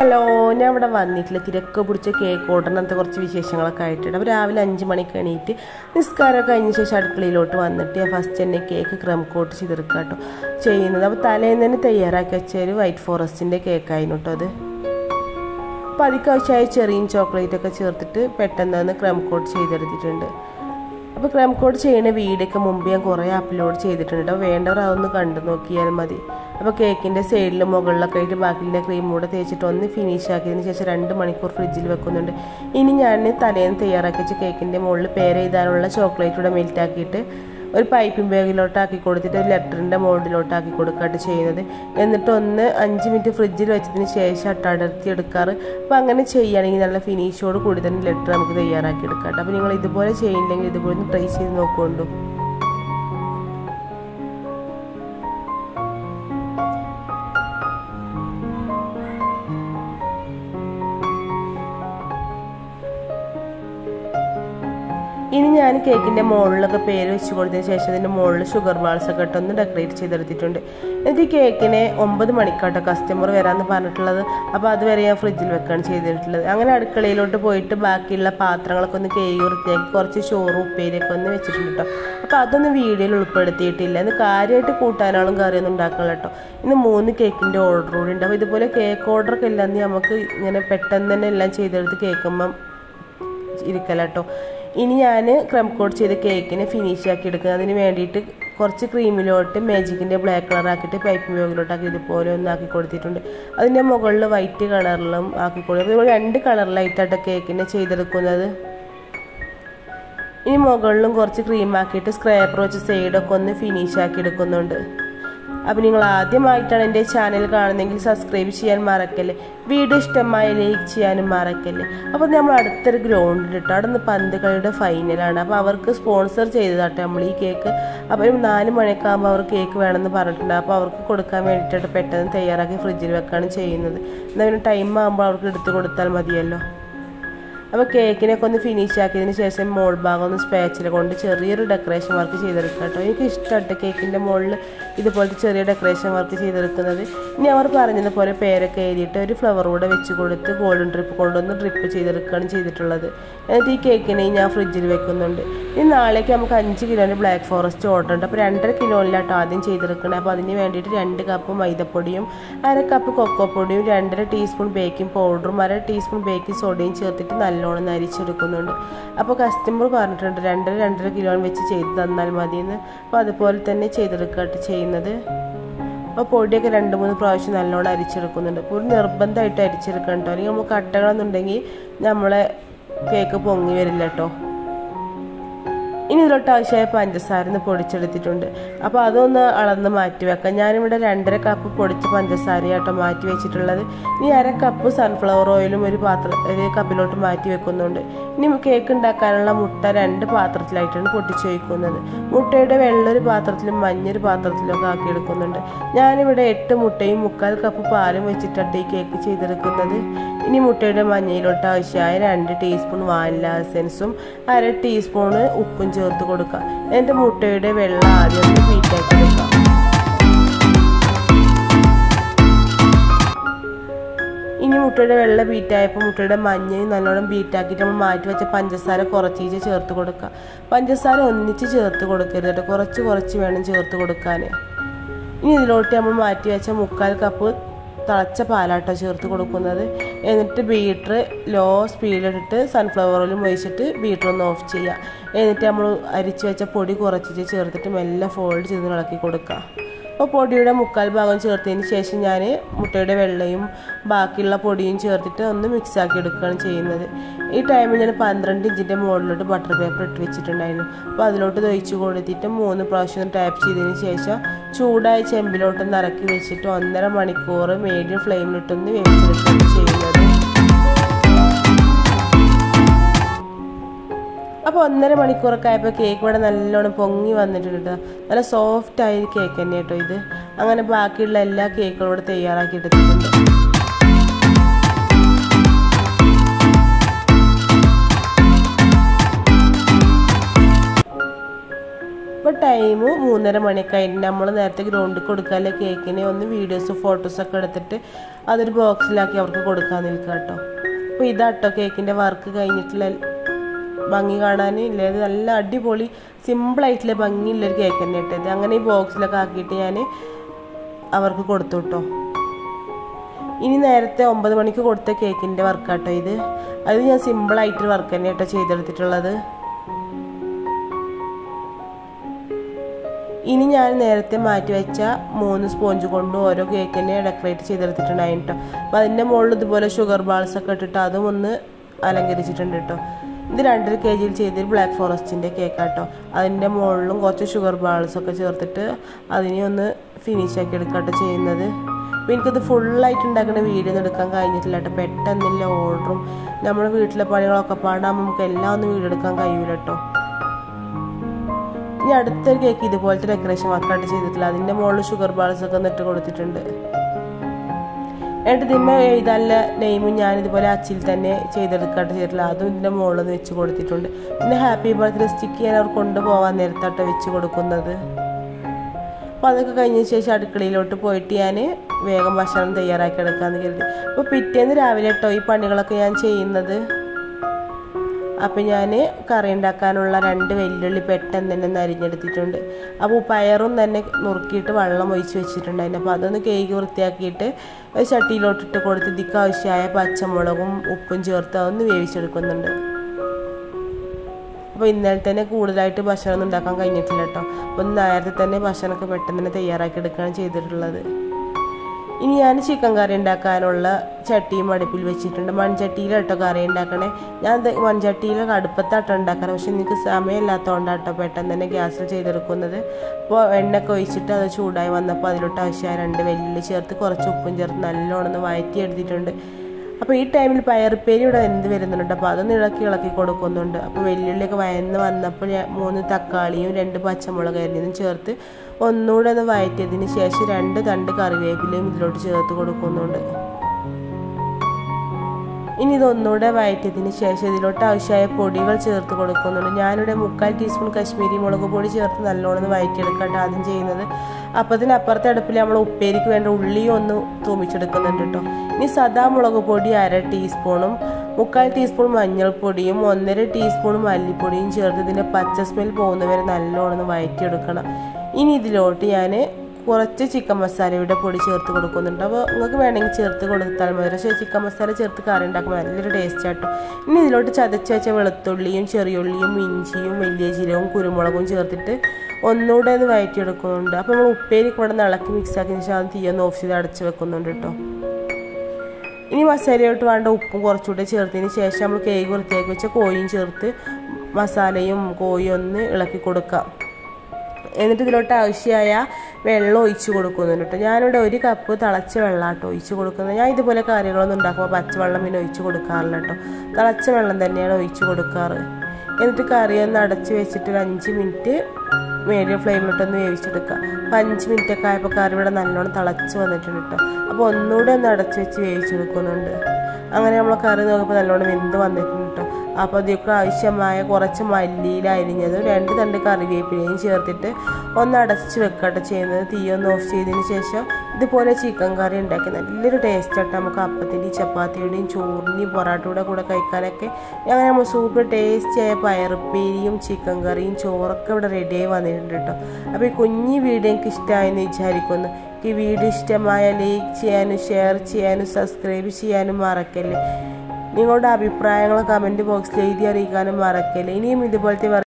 hello ഞാൻ ഇവിടെ വന്നിട്ടില്ല തിരക്ക് പിടിച്ച കേക്ക് ഓർഡറിനകത്ത് കുറച്ച് വിശേഷങ്ങളൊക്കെ ആയിട്ടുണ്ട് അപ്പോൾ രാവിലെ അഞ്ച് മണിക്ക് എണീറ്റ് നിസ്കാരം കഴിഞ്ഞ ശേഷം അടുക്കളയിലോട്ട് വന്നിട്ട് ഞാൻ ഫസ്റ്റ് തന്നെ കേക്ക് ക്രം കോട്ട് ചെയ്തെടുക്കുക കേട്ടോ ചെയ്യുന്നത് അപ്പോൾ തലേന്ന് തന്നെ തയ്യാറാക്കി വെച്ച ഒരു വൈറ്റ് ഫോറസ്റ്റിൻ്റെ കേക്കായിരുന്നു കേട്ടോ അത് അപ്പോൾ അതിക്കാവശ്യമായ ചെറിയ ചോക്ലേറ്റ് ഒക്കെ ചേർത്തിട്ട് പെട്ടെന്ന് തന്നെ ക്രം കോട്ട് ചെയ്തെടുത്തിട്ടുണ്ട് അപ്പോൾ ക്രം കോട്ട് ചെയ്യുന്ന വീഡിയോ മുമ്പ് ഞാൻ കുറേ അപ്ലോഡ് ചെയ്തിട്ടുണ്ട് അപ്പോൾ വേണ്ടവർ അതൊന്ന് കണ്ടു നോക്കിയാൽ മതി അപ്പോൾ കേക്കിൻ്റെ സൈഡിലും മുകളിലൊക്കെ ആയിട്ട് ബാക്കിയുള്ള ക്രീം കൂടെ തേച്ചിട്ട് ഒന്ന് ഫിനിഷ് ആക്കിയതിന് ശേഷം രണ്ട് മണിക്കൂർ ഫ്രിഡ്ജിൽ വെക്കുന്നുണ്ട് ഇനി ഞാൻ തലേന്ന് തയ്യാറാക്കി വെച്ച കേക്കിൻ്റെ മുകളിൽ പേര് എഴുതാനുള്ള ചോക്ലേറ്റ് കൂടെ മെൽറ്റ് ആക്കിയിട്ട് ഒരു പൈപ്പിംഗ് ബാഗിലോട്ട് ആക്കി കൊടുത്തിട്ട് ഒരു ലെറ്ററിൻ്റെ മോൾഡിലോട്ട് ആക്കി കൊടുക്കുകയാണ് ചെയ്യുന്നത് എന്നിട്ട് ഒന്ന് അഞ്ച് മിനിറ്റ് ഫ്രിഡ്ജിൽ വെച്ചതിന് ശേഷം അട്ടടർത്തി എടുക്കാറ് അപ്പോൾ അങ്ങനെ ചെയ്യുകയാണെങ്കിൽ നല്ല ഫിനിഷോട് കൂടി തന്നെ ലെറ്റർ നമുക്ക് തയ്യാറാക്കി എടുക്കാം കേട്ടോ അപ്പോൾ നിങ്ങൾ ഇതുപോലെ ചെയ്യില്ലെങ്കിൽ ഇതുപോലെ ഒന്ന് ട്രൈ ചെയ്ത് നോക്കുകൊണ്ടു ഇനി ഞാൻ കേക്കിൻ്റെ മുകളിലൊക്കെ പേര് വെച്ച് കൊടുത്തതിന് ശേഷം അതിൻ്റെ മുകളിൽ ഷുഗർ ബാൾസ് ഒക്കെ ഇട്ടൊന്ന് ഡെക്കറേറ്റ് ചെയ്തെടുത്തിട്ടുണ്ട് എന്നിട്ട് ഈ കേക്കിനെ ഒമ്പത് മണിക്കാട്ടോ കസ്റ്റമർ വരാമെന്ന് പറഞ്ഞിട്ടുള്ളത് അപ്പോൾ അതുവരെ ഞാൻ ഫ്രിഡ്ജിൽ വെക്കാണ് ചെയ്തിട്ടുള്ളത് അങ്ങനെ അടുക്കളയിലോട്ട് പോയിട്ട് ബാക്കിയുള്ള പാത്രങ്ങളൊക്കെ ഒന്ന് കേഴി വൃത്തിയാക്കി കുറച്ച് ചോറും ഉപ്പേരിയൊക്കെ ഒന്ന് വെച്ചിട്ടുണ്ട് കേട്ടോ അപ്പോൾ അതൊന്നും വീഡിയോയിൽ ഉൾപ്പെടുത്തിയിട്ടില്ല ഇന്ന് കാര്യമായിട്ട് കൂട്ടാനാളും കറിയൊന്നും ഉണ്ടാക്കണില്ല കേട്ടോ ഇന്ന് മൂന്ന് കേക്കിൻ്റെ ഓർഡർ കൂടി ഉണ്ട് അപ്പോൾ ഇതുപോലെ കേക്ക് ഓർഡറൊക്കെ ഇല്ലാന്ന് നമുക്ക് ഇങ്ങനെ പെട്ടെന്ന് തന്നെ എല്ലാം ചെയ്തെടുത്ത് കേൾക്കുമ്പം ഇരിക്കലാട്ടോ ഇനി ഞാൻ ക്രം കോട്ട് ചെയ്ത കേക്കിനെ ഫിനിഷ് ആക്കി എടുക്കുക അതിന് വേണ്ടിയിട്ട് കുറച്ച് ക്രീമിലോട്ട് മാജിക്കിൻ്റെ ബ്ലാക്ക് കളർ ആക്കിയിട്ട് പൈപ്പിംഗ് ബാഗിലോട്ട് ആക്കി ഇതുപോലെ ഒന്ന് ആക്കി കൊടുത്തിട്ടുണ്ട് അതിൻ്റെ മുകളിൽ വൈറ്റ് കളറിലും ആക്കി കൊടുക്കും അപ്പോൾ രണ്ട് കളറിലായിട്ടാട്ടോ കേക്കിനെ ചെയ്തെടുക്കുന്നത് ഇനി മുകളിലും കുറച്ച് ക്രീം ആക്കിയിട്ട് സ്ക്രാപ്പർ വെച്ച് സൈഡൊക്കെ ഒന്ന് ഫിനിഷ് ആക്കി എടുക്കുന്നുണ്ട് അപ്പോൾ നിങ്ങൾ ആദ്യമായിട്ടാണ് എൻ്റെ ചാനൽ കാണുന്നതെങ്കിൽ സബ്സ്ക്രൈബ് ചെയ്യാൻ മറക്കല്ലേ വീഡിയോ ഇഷ്ടമായ ലൈക്ക് ചെയ്യാനും മറക്കല്ലേ അപ്പോൾ നമ്മൾ അടുത്തൊരു ഗ്രൗണ്ടിൽ ഇട്ടു അവിടെ നിന്ന് പന്ത് കളിയുടെ ഫൈനലാണ് അപ്പോൾ അവർക്ക് സ്പോൺസർ ചെയ്തതാട്ടെ നമ്മൾ ഈ കേക്ക് അപ്പോൾ ഒരു നാല് മണിയൊക്കെ ആകുമ്പോൾ അവർ കേക്ക് വേണമെന്ന് പറഞ്ഞിട്ടുണ്ട് അപ്പോൾ അവർക്ക് കൊടുക്കാൻ വേണ്ടിയിട്ട് പെട്ടെന്ന് തയ്യാറാക്കി ഫ്രിഡ്ജിൽ വെക്കാണ് ചെയ്യുന്നത് എന്നാൽ പിന്നെ ടൈം ആകുമ്പോൾ അവർക്ക് എടുത്തു കൊടുത്താൽ മതിയല്ലോ അപ്പോൾ കേക്കിനൊക്കെ ഒന്ന് ഫിനിഷ് ആക്കിയതിന് ശേഷം മോൾ ഭാഗം ഒന്ന് സ്പാച്ചിൽ കൊണ്ട് ചെറിയൊരു ഡെക്കറേഷൻ വർക്ക് ചെയ്തെടുക്കുക കേട്ടോ എനിക്ക് ഇഷ്ടമായിട്ട് കേക്കിൻ്റെ മുകളിൽ ഇതുപോലത്തെ ചെറിയ ഡെക്കറേഷൻ വർക്ക് ചെയ്തെടുക്കുന്നത് ഇനി അവർ പറഞ്ഞതുപോലെ പേരൊക്കെ എഴുതിയിട്ട് ഒരു ഫ്ലവർ കൂടെ വെച്ച് കൊടുത്ത് ഗോൾഡൻ ഡ്രിപ്പ് കൊണ്ടൊന്ന് ഡ്രിപ്പ് ചെയ്തെടുക്കുകയാണ് ചെയ്തിട്ടുള്ളത് എന്നിട്ട് ഈ കേക്കിനെ ഞാൻ ഫ്രിഡ്ജിൽ വെക്കുന്നുണ്ട് ഇനി നാളേക്ക് നമുക്ക് അഞ്ച് കിലോൻ്റെ ബ്ലാക്ക് ഫോറസ്റ്റ് ഓർഡർ ഉണ്ട് അപ്പോൾ രണ്ടര കിലോയിലാട്ടോ ആദ്യം ചെയ്തെടുക്കുന്നത് അപ്പോൾ അതിന് വേണ്ടിയിട്ട് രണ്ട് കപ്പ് മൈദപ്പൊടിയും അര കപ്പ് കൊക്കോ പൊടിയും രണ്ടര ടീസ്പൂൺ ബേക്കിംഗ് പൗഡറും അര ടീസ്പൂൺ ബേക്കിംഗ് സോഡയും ചേർത്തിട്ട് നല്ലോണം നരിച്ചെടുക്കുന്നുണ്ട് അപ്പോൾ കസ്റ്റമർ പറഞ്ഞിട്ടുണ്ട് രണ്ടര രണ്ടര കിലോ വെച്ച് ചെയ്ത് തന്നാൽ മതിയെന്ന് അപ്പോൾ അതുപോലെ തന്നെ ചെയ്തെടുക്കട്ടെ ചെയ്യുന്നത് അപ്പോൾ പൊടിയൊക്കെ രണ്ട് മൂന്ന് പ്രാവശ്യം നല്ലോണം അരിച്ചെടുക്കുന്നുണ്ട് അപ്പോൾ ഒരു നിർബന്ധമായിട്ട് അരിച്ചെടുക്കണം കേട്ടോ അല്ലെങ്കിൽ നമുക്ക് കട്ടകളെന്നുണ്ടെങ്കിൽ നമ്മളെ കേക്ക് പൊങ്ങി വരില്ല കേട്ടോ ഇനി ഇതിലോട്ട് ആവശ്യമായ പഞ്ചസാര പൊടിച്ചെടുത്തിട്ടുണ്ട് അപ്പോൾ അതൊന്ന് അളന്ന് മാറ്റി വെക്കാം ഞാനിവിടെ രണ്ടര കപ്പ് പൊടിച്ച പഞ്ചസാരയാട്ടോ മാറ്റി വെച്ചിട്ടുള്ളത് ഇനി അര കപ്പ് സൺഫ്ലവർ ഓയിലും ഒരു പാത്രം ഒരു കപ്പിലോട്ട് മാറ്റി വെക്കുന്നുണ്ട് ഇനി കേക്ക് ഉണ്ടാക്കാനുള്ള മുട്ട രണ്ട് പാത്രത്തിലായിട്ടാണ് പൊട്ടിച്ച് വയ്ക്കുന്നത് മുട്ടയുടെ വെള്ള ഒരു പാത്രത്തിലും മഞ്ഞൊരു പാത്രത്തിലൊക്കെ ആക്കി എടുക്കുന്നുണ്ട് ഞാനിവിടെ എട്ട് മുട്ടയും മുക്കാൽ കപ്പ് പാലും വെച്ചിട്ടാണ് ഈ കേക്ക് ചെയ്തെടുക്കുന്നത് ഇനി മുട്ടയുടെ മഞ്ഞയിലോട്ട് ആവശ്യമായ രണ്ട് ടീസ്പൂൺ വാനില എസൻസും അര ടീസ്പൂണ് ഉപ്പും ചേർത്ത് കൊടുക്കാം എന്നിട്ട് മുട്ടയുടെ വെള്ളം ആദ്യം ഒന്ന് ബീറ്റാക്കി എടുക്കാം ഇനി മുട്ടയുടെ വെള്ള ബീറ്റായപ്പോൾ മുട്ടയുടെ മഞ്ഞയും നല്ലോണം ബീറ്റാക്കിയിട്ട് നമ്മൾ മാറ്റി വെച്ച പഞ്ചസാര കുറച്ച് ചേർത്ത് കൊടുക്കുക പഞ്ചസാര ഒന്നിച്ച് ചേർത്ത് കൊടുക്കരുത് കേട്ടോ കുറച്ച് കുറച്ച് വേണം ചേർത്ത് കൊടുക്കാൻ ഇനി ഇതിലോട്ട് നമ്മൾ മാറ്റി വെച്ച മുക്കാൽ കപ്പ് തിളച്ച പാലാട്ടോ ചേർത്ത് കൊടുക്കുന്നത് എന്നിട്ട് ബീറ്റർ ലോ സ്പീഡിലിട്ടിട്ട് സൺഫ്ലവർ ഓയിലും ഒഴിച്ചിട്ട് ബീറ്റർ ഒന്ന് ഓഫ് ചെയ്യുക എന്നിട്ട് നമ്മൾ അരിച്ച് വെച്ച പൊടി കുറച്ചിട്ട് ചേർത്തിട്ട് മെല്ലെ ഫോൾഡ് ചെയ്ത് ഇളക്കി കൊടുക്കുക അപ്പോൾ പൊടിയുടെ മുക്കാൽ ഭാഗം ചേർത്തതിന് ശേഷം ഞാൻ മുട്ടയുടെ വെള്ളയും ബാക്കിയുള്ള പൊടിയും ചേർത്തിട്ട് ഒന്ന് മിക്സ് ആക്കി എടുക്കുകയാണ് ചെയ്യുന്നത് ഈ ടൈമിൽ ഞാൻ പന്ത്രണ്ട് ഇഞ്ചിൻ്റെ മുകളിലോട്ട് ബട്ടർ പേപ്പർ ഇട്ട് വെച്ചിട്ടുണ്ടായിരുന്നു അപ്പോൾ അതിലോട്ട് തൊഴിച്ച് കൊടുത്തിട്ട് മൂന്ന് പ്രാവശ്യം ടാപ്പ് ചെയ്തതിന് ശേഷം ചൂടായ ചെമ്പിലോട്ട് നിറക്കി വെച്ചിട്ട് ഒന്നര മണിക്കൂർ മീഡിയം ഫ്ലെയിമിലിട്ടൊന്ന് വേവിച്ചെടുക്കുകയാണ് ചെയ്യുന്നത് അപ്പോൾ ഒന്നര മണിക്കൂറൊക്കെ ആയപ്പോൾ കേക്ക് ഇവിടെ നല്ലോണം പൊങ്ങി വന്നിട്ടുണ്ട് കേട്ടോ നല്ല സോഫ്റ്റ് ആയ കേക്ക് തന്നെ കേട്ടോ ഇത് അങ്ങനെ ബാക്കിയുള്ള എല്ലാ കേക്കുകളും ഇവിടെ തയ്യാറാക്കി എടുത്തിട്ടുണ്ട് ഇപ്പോൾ ടൈം മൂന്നര മണിയൊക്കെ ആയിട്ട് നമ്മൾ നേരത്തെ ഗ്രൗണ്ടിൽ കൊടുക്കാല്ലേ കേക്കിന് ഒന്ന് വീഡിയോസും ഫോട്ടോസൊക്കെ എടുത്തിട്ട് അതൊരു ബോക്സിലാക്കി അവർക്ക് കൊടുക്കാൻ നിൽക്കുക കേട്ടോ അപ്പോൾ ഇതാട്ടോ കേക്കിൻ്റെ വർക്ക് കഴിഞ്ഞിട്ടുള്ള ഭംഗി കാണാൻ ഇല്ലേ ഇത് നല്ല അടിപൊളി സിമ്പിളായിട്ടുള്ള ഭംഗിയുള്ളൊരു കേക്ക് തന്നെ ഇട്ടത് അങ്ങനെ ഈ ബോക്സിലൊക്കെ ആക്കിയിട്ട് ഞാൻ അവർക്ക് കൊടുത്തു കേട്ടോ ഇനി നേരത്തെ ഒമ്പത് മണിക്ക് കൊടുത്ത കേക്കിൻ്റെ വർക്കാട്ടോ ഇത് അത് ഞാൻ സിമ്പിളായിട്ടൊരു വർക്ക് തന്നെ കേട്ടോ ചെയ്തെടുത്തിട്ടുള്ളത് ഇനി ഞാൻ നേരത്തെ മാറ്റി വെച്ച മൂന്ന് സ്പോഞ്ച് കൊണ്ട് ഓരോ കേക്കിനെ ഡെക്കറേറ്റ് ചെയ്തെടുത്തിട്ടുണ്ടായിരുന്നു കേട്ടോ അപ്പോൾ അതിൻ്റെ മുകളിൽ ഇതുപോലെ ഷുഗർ ബാൾസ് ഒക്കെ ഇട്ടിട്ട് അതും ഒന്ന് അലങ്കരിച്ചിട്ടുണ്ട് കേട്ടോ ഇത് രണ്ടര കെ ജിയിൽ ചെയ്തൊരു ബ്ലാക്ക് ഫോറസ്റ്റിൻ്റെ കേക്കാട്ടോ അതിൻ്റെ മുകളിലും കുറച്ച് ഷുഗർ ബാൾസ് ഒക്കെ ചേർത്തിട്ട് അതിനെ ഒന്ന് ഫിനിഷ് ആക്കി എടുക്കാട്ടോ ചെയ്യുന്നത് അപ്പോൾ എനിക്കത് ഫുള്ളായിട്ട് ഉണ്ടാക്കുന്ന വീഡിയോ ഒന്നും എടുക്കാൻ കഴിഞ്ഞിട്ടില്ല കേട്ടോ പെട്ടെന്നില്ല ഓർഡറും നമ്മുടെ വീട്ടിലെ പണികളൊക്കെ പാടാകുമ്പോൾ നമുക്ക് എല്ലാം ഒന്നും വീഡിയോ എടുക്കാൻ കഴിയൂല കേട്ടോ ഇനി അടുത്തൊരു കേക്ക് ഇതുപോലത്തെ ഡെക്കറേഷൻ വർക്കായിട്ട് ചെയ്തിട്ടില്ല അതിൻ്റെ മുകളിൽ ഷുഗർ ബാൾസ് ഒക്കെ നിട്ട് കൊടുത്തിട്ടുണ്ട് എന്നിട്ട് ഇതിന്മേ എഴുതാനുള്ള നെയിമും ഞാൻ ഇതുപോലെ അച്ചിൽ തന്നെ ചെയ്തെടുക്കാട്ട് ചെയ്തിട്ടില്ല അതും ഇതിൻ്റെ മുകളിൽ നിന്ന് വെച്ച് കൊടുത്തിട്ടുണ്ട് പിന്നെ ഹാപ്പി ബർത്ത്ഡേ സ്റ്റിക്ക് ചെയ്യാൻ അവർ കൊണ്ടുപോകാൻ നേരത്താട്ടോ വെച്ച് കൊടുക്കുന്നത് അപ്പോൾ അതൊക്കെ കഴിഞ്ഞ ശേഷം അടുക്കളയിലോട്ട് പോയിട്ട് ഞാൻ വേഗം ഭക്ഷണം തയ്യാറാക്കി എടുക്കാമെന്ന് കരുതി അപ്പോൾ പിറ്റേന്ന് രാവിലെ കേട്ടോ ഈ പണികളൊക്കെ ഞാൻ ചെയ്യുന്നത് അപ്പോൾ ഞാൻ കറി ഉണ്ടാക്കാനുള്ള രണ്ട് വെല്ലുള്ളി പെട്ടെന്ന് തന്നെ ഒന്ന് അരിഞ്ഞെടുത്തിട്ടുണ്ട് അപ്പോൾ പയറും തന്നെ നുറുക്കിയിട്ട് വെള്ളം ഒഴിച്ച് വെച്ചിട്ടുണ്ടായിരുന്നു അപ്പോൾ അതൊന്ന് കേക്ക് വൃത്തിയാക്കിയിട്ട് ഒരു ചട്ടിയിലോട്ടിട്ട് കൊടുത്ത് ഇതിക്ക് ആവശ്യമായ പച്ചമുളകും ഉപ്പും ചേർത്ത് അതൊന്ന് വേവിച്ചെടുക്കുന്നുണ്ട് അപ്പോൾ ഇന്നലെ തന്നെ കൂടുതലായിട്ട് ഭക്ഷണം ഒന്നും ഉണ്ടാക്കാൻ കഴിഞ്ഞിട്ടില്ല കേട്ടോ അപ്പോൾ നേരത്തെ തന്നെ ഭക്ഷണമൊക്കെ പെട്ടെന്ന് തന്നെ തയ്യാറാക്കി എടുക്കുകയാണ് ചെയ്തിട്ടുള്ളത് ഇനി ഞാൻ ചിക്കൻ കറി ഉണ്ടാക്കാനുള്ള ചട്ടിയും അടുപ്പിൽ വെച്ചിട്ടുണ്ട് മൺചട്ടിയിലാട്ടോ കറി ഉണ്ടാക്കണേ ഞാൻ ഇത് മൺചട്ടിയിൽ അടുപ്പത്താട്ടോ ഉണ്ടാക്കാറ് പക്ഷെ എനിക്ക് സമയമില്ലാത്തതുകൊണ്ടാട്ടോ പെട്ടെന്ന് തന്നെ ഗ്യാസിൽ ചെയ്തെടുക്കുന്നത് അപ്പോൾ എണ്ണയൊക്കെ ഒഴിച്ചിട്ട് അത് ചൂടായി വന്നപ്പോൾ അതിലോട്ട് ആവശ്യമായ രണ്ട് വെല്ലുള്ളി ചേർത്ത് കുറച്ച് ഉപ്പും ചേർത്ത് നല്ലോണം ഒന്ന് വഴറ്റി എടുത്തിട്ടുണ്ട് അപ്പോൾ ഈ ടൈമിൽ പയറുപ്പേരി ഇവിടെ എന്ത് വരുന്നുണ്ട് അപ്പോൾ അതൊന്ന് ഇളക്കി ഇളക്കി കൊടുക്കുന്നുണ്ട് അപ്പോൾ വെല്ലുള്ളിയൊക്കെ വയന്ന് വന്നപ്പോൾ ഞാൻ മൂന്ന് തക്കാളിയും രണ്ട് പച്ചമുളക് അരിഞ്ഞതും ചേർത്ത് ഒന്നുകൂടെ ഒന്ന് വഴറ്റിയതിന് ശേഷം രണ്ട് തണ്ട് കറിവേപ്പിലയും ഇതിലോട്ട് ചേർത്ത് കൊടുക്കുന്നുണ്ട് ഇനി ഇതൊന്നുകൂടെ വഴറ്റിയതിന് ശേഷം ഇതിലോട്ട് ആവശ്യമായ പൊടികൾ ചേർത്ത് കൊടുക്കുന്നുണ്ട് ഞാനിവിടെ മുക്കാൽ ടീസ്പൂൺ കശ്മീരി മുളക് പൊടി ചേർത്ത് നല്ലോണം വഴറ്റിയെടുക്കട്ടെ ആദ്യം ചെയ്യുന്നത് അപ്പത്തിന് അപ്പുറത്തെ അടുപ്പിൽ നമ്മൾ ഉപ്പേരിക്ക് വേണ്ട ഉള്ളിയും ഒന്ന് തൂമിച്ചെടുക്കുന്നുണ്ട് കേട്ടോ ഇനി സദാ മുളക് പൊടി അര ടീസ്പൂണും മുക്കാൽ ടീസ്പൂൺ മഞ്ഞൾപ്പൊടിയും ഒന്നര ടീസ്പൂൺ മല്ലിപ്പൊടിയും ചേർത്ത് ഇതിൻ്റെ പച്ച സ്മെൽ പോകുന്നവരെ നല്ലോണം ഒന്ന് വഴറ്റിയെടുക്കണം ഇനി ഇതിലോട്ട് ഞാൻ കുറച്ച് ചിക്കൻ മസാലയുടെ പൊടി ചേർത്ത് കൊടുക്കുന്നുണ്ട് അപ്പോൾ നിങ്ങൾക്ക് വേണമെങ്കിൽ ചേർത്ത് കൊടുത്താൽ മതി പക്ഷേ ചിക്കൻ മസാല ചേർത്ത് കറി ഉണ്ടാക്കുമ്പോൾ നല്ലൊരു ടേസ്റ്റ് ആട്ടോ ഇനി ഇതിലോട്ട് ചതച്ച് വെച്ച വെളുത്തുള്ളിയും ചെറിയുള്ളിയും ഇഞ്ചിയും വലിയ ജീരകവും കുരുമുളകും ചേർത്തിട്ട് ഒന്നുകൂടെ ഒന്ന് വഴറ്റിയെടുക്കുന്നുണ്ട് അപ്പോൾ നമ്മൾ ഉപ്പേരി കൂടെ ഒന്ന് ഇളക്കി മിക്സ് ആക്കിയതിന് ശേഷം അത് തീയൊന്ന് ഓഫ് ചെയ്ത് അടച്ച് വെക്കുന്നുണ്ട് കേട്ടോ ഇനി മസാലയോട്ട് വേണ്ട ഉപ്പും കുറച്ചുകൂടെ ചേർത്തതിന് ശേഷം നമ്മൾ കേക്ക് വൃത്തിയാക്കി വെച്ച കോഴിയും ചേർത്ത് മസാലയും കോഴിയും ഒന്ന് ഇളക്കി കൊടുക്കാം എന്നിട്ട് ഇതിലോട്ട് ആവശ്യമായ വെള്ളം ഒഴിച്ച് കൊടുക്കുന്നുണ്ട് കേട്ടോ ഞാനിവിടെ ഒരു കപ്പ് തിളച്ച വെള്ളമാട്ടോ ഒഴിച്ച് കൊടുക്കുന്നത് ഞാൻ ഇതുപോലെ കറികളൊന്നും ഉണ്ടാക്കുമ്പോൾ പച്ചവെള്ളം പിന്നെ ഒഴിച്ച് കൊടുക്കാറില്ല കേട്ടോ തിളച്ച വെള്ളം തന്നെയാണ് ഒഴിച്ച് കൊടുക്കാറ് എന്നിട്ട് കറി ഒന്ന് അടച്ച് വെച്ചിട്ട് ഒരു അഞ്ച് മിനിറ്റ് മീഡിയം ഫ്ലെയിമിലിട്ടൊന്ന് വേവിച്ചെടുക്കുക അപ്പോൾ അഞ്ച് മിനിറ്റ് ഒക്കെ ആയപ്പോൾ കറി ഇവിടെ നല്ലോണം തിളച്ച് വന്നിട്ടുണ്ട് കേട്ടോ അപ്പോൾ ഒന്നുകൂടെ ഒന്ന് അടച്ച് വെച്ച് വേവിച്ചെടുക്കുന്നുണ്ട് അങ്ങനെ നമ്മൾ കറി നോക്കുമ്പോൾ നല്ലോണം വെന്ത് വന്നിട്ടുണ്ട് കേട്ടോ അപ്പോൾ അതിലേക്ക് ആവശ്യമായ കുറച്ച് മല്ലിയില അരിഞ്ഞതും രണ്ട് തണ്ട് കറിവേപ്പിലയും ചേർത്തിട്ട് ഒന്ന് അടച്ച് വെക്കട്ടെ ചെയ്യുന്നത് തീ ഒന്ന് ഓഫ് ചെയ്തതിന് ശേഷം ഇതുപോലെ ചിക്കൻ കറി ഉണ്ടാക്കി നല്ലൊരു ടേസ്റ്റ് ആയിട്ട് നമുക്ക് അപ്പത്തിൻ്റെയും ചപ്പാത്തിയുടെയും ചോറിൻ്റെയും പൊറാട്ടയുടെ കൂടെ കഴിക്കാനൊക്കെ അങ്ങനെ നമ്മൾ സൂപ്പർ ടേസ്റ്റിയായ പയറുപ്പേരിയും ചിക്കൻ കറിയും ചോറൊക്കെ ഇവിടെ റെഡിയായി വന്നിട്ടുണ്ട് കേട്ടോ അപ്പോൾ ഈ കുഞ്ഞി വീഡിയോ എനിക്ക് ഇഷ്ടമായെന്ന് വിചാരിക്കുന്നു ഈ വീഡിയോ ഇഷ്ടമായ ലൈക്ക് ചെയ്യാനും ഷെയർ ചെയ്യാനും സബ്സ്ക്രൈബ് ചെയ്യാനും മറക്കല്ലേ നിങ്ങളുടെ അഭിപ്രായങ്ങൾ കമൻറ്റ് ബോക്സിൽ എഴുതി അറിയിക്കാനും മറക്കല്ലേ ഇനിയും ഇതുപോലത്തെ